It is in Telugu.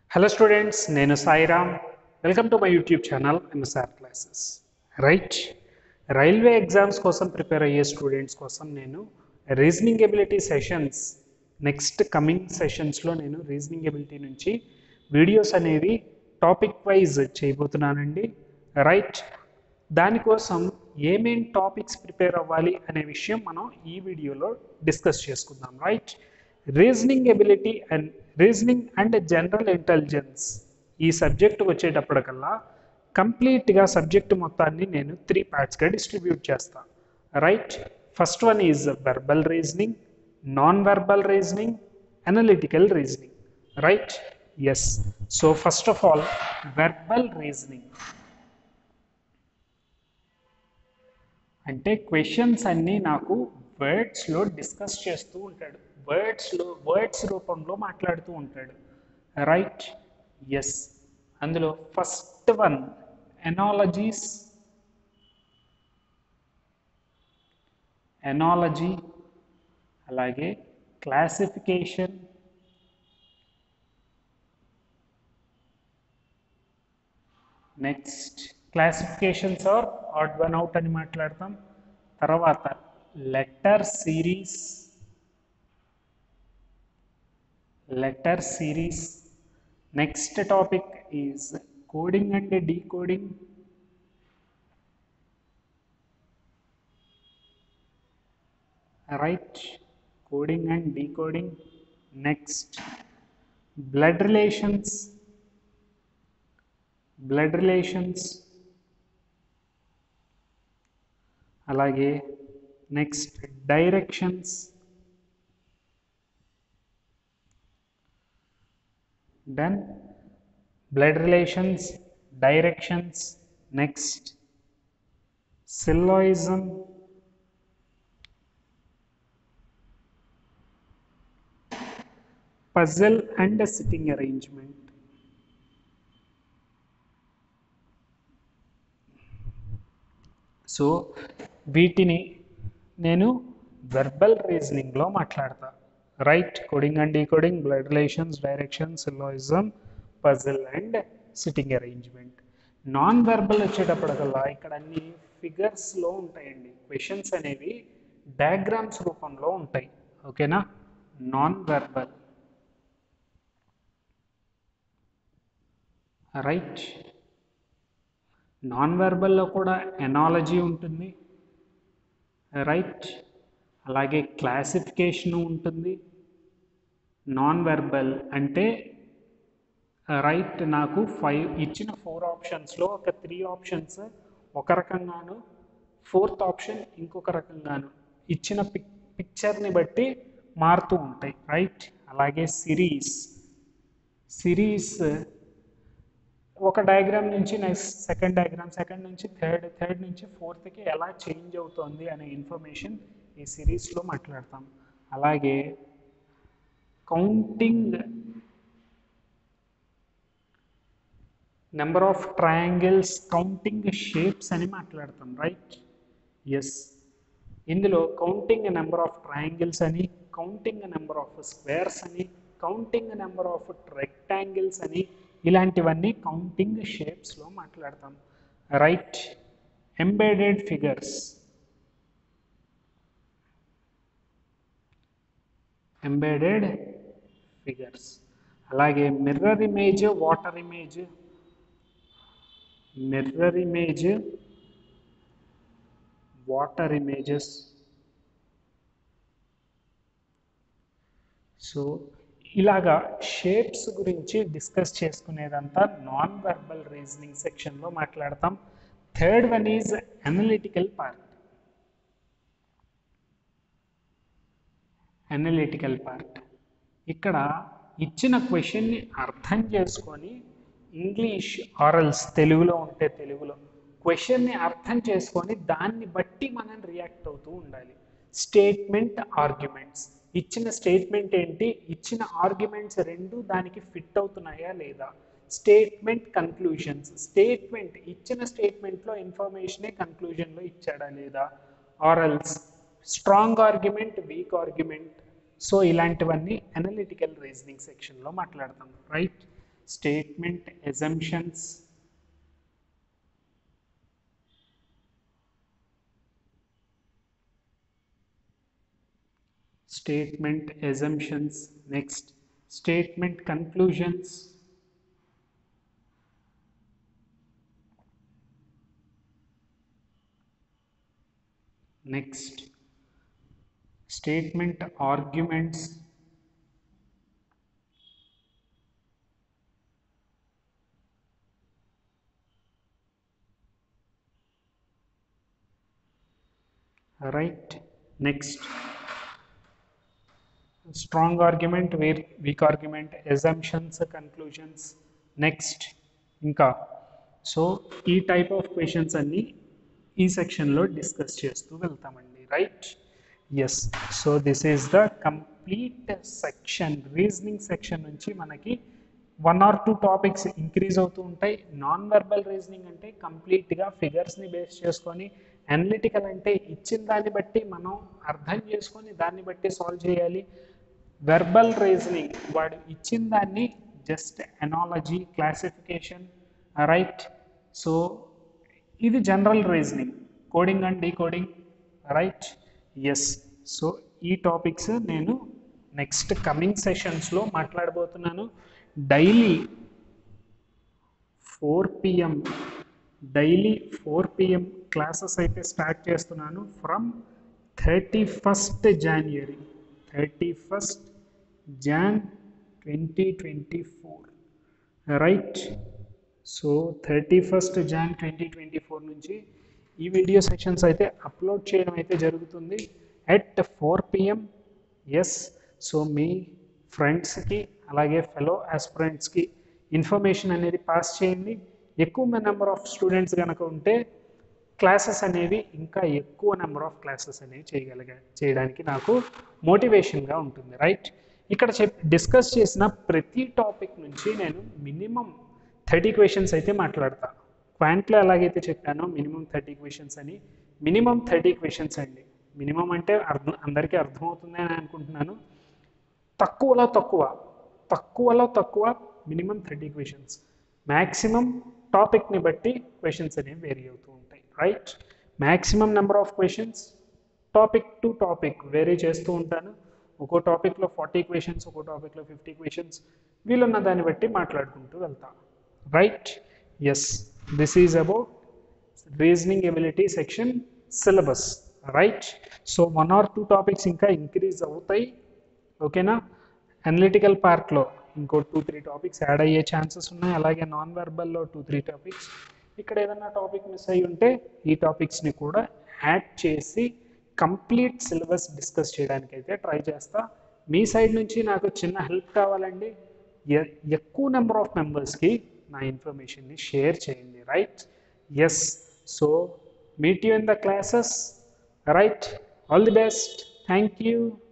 హలో స్టూడెంట్స్ నేను Sairam welcome to my YouTube channel MSR classes right railway exams కోసం ప్రిపేర్ అయ్యే స్టూడెంట్స్ కోసం నేను reasoning ability sessions next coming సెషన్స్లో నేను రీజనింగ్ ఎబిలిటీ నుంచి వీడియోస్ అనేవి టాపిక్ వైజ్ చేయబోతున్నానండి రైట్ దానికోసం ఏమేం టాపిక్స్ ప్రిపేర్ అవ్వాలి అనే విషయం మనం ఈ వీడియోలో డిస్కస్ చేసుకుందాం right reasoning ability and reasoning and general intelligence ఈ సబ్జెక్ట్ వచ్చేటప్పటికల్లా కంప్లీట్గా సబ్జెక్ట్ మొత్తాన్ని నేను త్రీ పార్ట్స్గా డిస్ట్రిబ్యూట్ చేస్తాను right first one is verbal reasoning non verbal reasoning analytical reasoning right yes so first of all verbal reasoning అంటే క్వశ్చన్స్ అన్నీ నాకు వర్డ్స్లో డిస్కస్ చేస్తూ ఉంటాడు వర్డ్స్లో వర్డ్స్ రూపంలో మాట్లాడుతూ ఉంటాడు రైట్ ఎస్ అందులో ఫస్ట్ వన్ ఎనాలజీస్ ఎనాలజీ అలాగే classification next classifications or odd one out అని మాట్లాడతాం తర్వాత letter series letter series next topic is coding and decoding right coding and decoding next blood relations blood relations అలాగే next directions done blood relations directions next syllogism puzzle and sitting arrangement so వీటిని నేను వెర్బల్ రీజనింగ్లో మాట్లాడతా right coding and decoding blood relations direction syllogism puzzle and sitting arrangement non verbal వచ్చేటప్పటికల్లా ఇక్కడ అన్ని ఫిగర్స్లో ఉంటాయండి క్వశ్చన్స్ అనేవి డయాగ్రామ్స్ రూపంలో ఉంటాయి ఓకేనా నాన్ వెర్బల్ రైట్ నాన్ వెర్బల్లో కూడా ఎనాలజీ ఉంటుంది రైట్ అలాగే క్లాసిఫికేషన్ ఉంటుంది నాన్ వెర్బల్ అంటే రైట్ నాకు ఫైవ్ ఇచ్చిన ఫోర్ ఆప్షన్స్లో ఒక త్రీ ఆప్షన్స్ ఒక రకంగాను ఫోర్త్ ఆప్షన్ ఇంకొక రకంగాను ఇచ్చిన పిక్ పిక్చర్ని బట్టి మారుతూ ఉంటాయి రైట్ అలాగే సిరీస్ సిరీస్ ఒక డయాగ్రామ్ నుంచి నెక్స్ట్ సెకండ్ డయాగ్రామ్ సెకండ్ నుంచి థర్డ్ థర్డ్ నుంచి ఫోర్త్కి ఎలా చేంజ్ అవుతోంది అనే ఇన్ఫర్మేషన్ ఈ సిరీస్లో మాట్లాడతాం అలాగే counting number of triangles counting shapes అని మాట్లాడతాం రైట్ ఎస్ ఇందులో కౌంటింగ్ నెంబర్ ఆఫ్ ట్రయాంగిల్స్ అని కౌంటింగ్ నెంబర్ ఆఫ్ స్క్వేర్స్ అని కౌంటింగ్ నెంబర్ ఆఫ్ రెక్టాంగిల్స్ అని ఇలాంటివన్నీ కౌంటింగ్ షేప్స్లో మాట్లాడతాం right embedded figures embedded figures అలాగే mirror image water image mirror image water images so ఇలాగా షేప్స్ గురించి డిస్కస్ చేసుకునేదంతా నాన్ వెర్బల్ రీజనింగ్ సెక్షన్లో మాట్లాడతాం third one is analytical part analytical part ఇక్కడ ఇచ్చిన క్వశ్చన్ని అర్థం చేసుకొని ఇంగ్లీష్ ఆరల్స్ తెలుగులో ఉంటే తెలుగులో క్వశ్చన్ని అర్థం చేసుకొని దాన్ని బట్టి మనం రియాక్ట్ అవుతూ ఉండాలి స్టేట్మెంట్ ఆర్గ్యుమెంట్స్ ఇచ్చిన స్టేట్మెంట్ ఏంటి ఇచ్చిన ఆర్గ్యుమెంట్స్ రెండు దానికి ఫిట్ అవుతున్నాయా లేదా స్టేట్మెంట్ కన్క్లూషన్స్ స్టేట్మెంట్ ఇచ్చిన స్టేట్మెంట్లో ఇన్ఫర్మేషనే కన్క్లూజన్లో ఇచ్చాడా లేదా ఆరల్స్ strong argument weak argument so ఇలాంటివన్నీ అనలిటికల్ రీజనింగ్ సెక్షన్లో మాట్లాడతాం right statement assumptions statement assumptions next statement conclusions next statement arguments right next strong argument weak, weak argument assumptions conclusions next ఇంకా సో ఈ టైప్ ఆఫ్ క్వశ్చన్స్ అన్ని ఈ సెక్షన్లో డిస్కస్ చేస్తూ వెళ్తామండి right yes so this is the complete section reasoning section నుంచి మనకి one or two topics increase అవుతూ ఉంటాయి నాన్ వెర్బల్ రీజనింగ్ అంటే కంప్లీట్గా ఫిగర్స్ని బేస్ చేసుకొని అనలిటికల్ అంటే ఇచ్చిన దాన్ని బట్టి మనం అర్థం చేసుకొని దాన్ని బట్టి సాల్వ్ చేయాలి వెర్బల్ రీజనింగ్ వాడు ఇచ్చిన దాన్ని just analogy classification right so ఇది general reasoning coding and decoding right yes so ఈ టాపిక్స్ నేను నెక్స్ట్ కమింగ్ సెషన్స్లో మాట్లాడబోతున్నాను daily four PM daily four PM classes అయితే స్టార్ట్ చేస్తున్నాను from thirty first January thirty first Jan twenty twenty four right so thirty first Jan twenty twenty four నుంచి ఈ వీడియో సెషన్స్ అయితే అప్లోడ్ చేయడం అయితే జరుగుతుంది at four PM yes so మీ ఫ్రెండ్స్కి అలాగే ఫెలో ఆస్పిరెంట్స్కి ఇన్ఫర్మేషన్ అనేది పాస్ చేయండి ఎక్కువ నెంబర్ ఆఫ్ స్టూడెంట్స్ కనుక ఉంటే క్లాసెస్ అనేవి ఇంకా ఎక్కువ నెంబర్ ఆఫ్ క్లాసెస్ అనేవి చేయగలిగా చేయడానికి నాకు మోటివేషన్గా ఉంటుంది రైట్ ఇక్కడ చెప్ డిస్కస్ చేసిన ప్రతి టాపిక్ నుంచి నేను మినిమం థర్టీ క్వశ్చన్స్ అయితే మాట్లాడతాను క్వాంట్లో ఎలాగైతే చెప్పానో మినిమం థర్టీ క్వశ్చన్స్ అని మినిమం థర్టీ క్వశ్చన్స్ అండి మినిమం అంటే అర్థం అందరికీ అర్థమవుతుంది అని అనుకుంటున్నాను తక్కువలో తక్కువ తక్కువలో తక్కువ మినిమం థర్టీ క్వశ్చన్స్ మ్యాక్సిమం టాపిక్ని బట్టి క్వశ్చన్స్ అనేవి వేరీ అవుతూ ఉంటాయి right maximum number of questions topic to topic vary చేస్తూ ఉంటాను ఒక్కో టాపిక్లో ఫార్టీ క్వశ్చన్స్ ఒక్కో టాపిక్లో ఫిఫ్టీ క్వశ్చన్స్ వీలున్న దాన్ని బట్టి మాట్లాడుకుంటూ వెళ్తాం right yes this is about reasoning ability section syllabus right so one or two topics ఇంకా ఇంక్రీజ్ అవుతాయి ఓకేనా అనలిటికల్ పార్ట్లో ఇంకో టూ త్రీ టాపిక్స్ యాడ్ అయ్యే ఛాన్సెస్ ఉన్నాయి అలాగే నాన్ వెర్బల్లో టూ త్రీ టాపిక్స్ ఇక్కడ ఏదైనా టాపిక్ మిస్ అయ్యి ఉంటే ఈ టాపిక్స్ని కూడా యాడ్ చేసి కంప్లీట్ సిలబస్ డిస్కస్ చేయడానికి అయితే ట్రై చేస్తా మీ సైడ్ నుంచి నాకు చిన్న హెల్ప్ కావాలండి ఎ- ఎక్కువ నెంబర్ ఆఫ్ మెంబర్స్కి నా ఇన్ఫర్మేషన్ని షేర్ చేయండి right yes so meet you in the classes right all the best thank you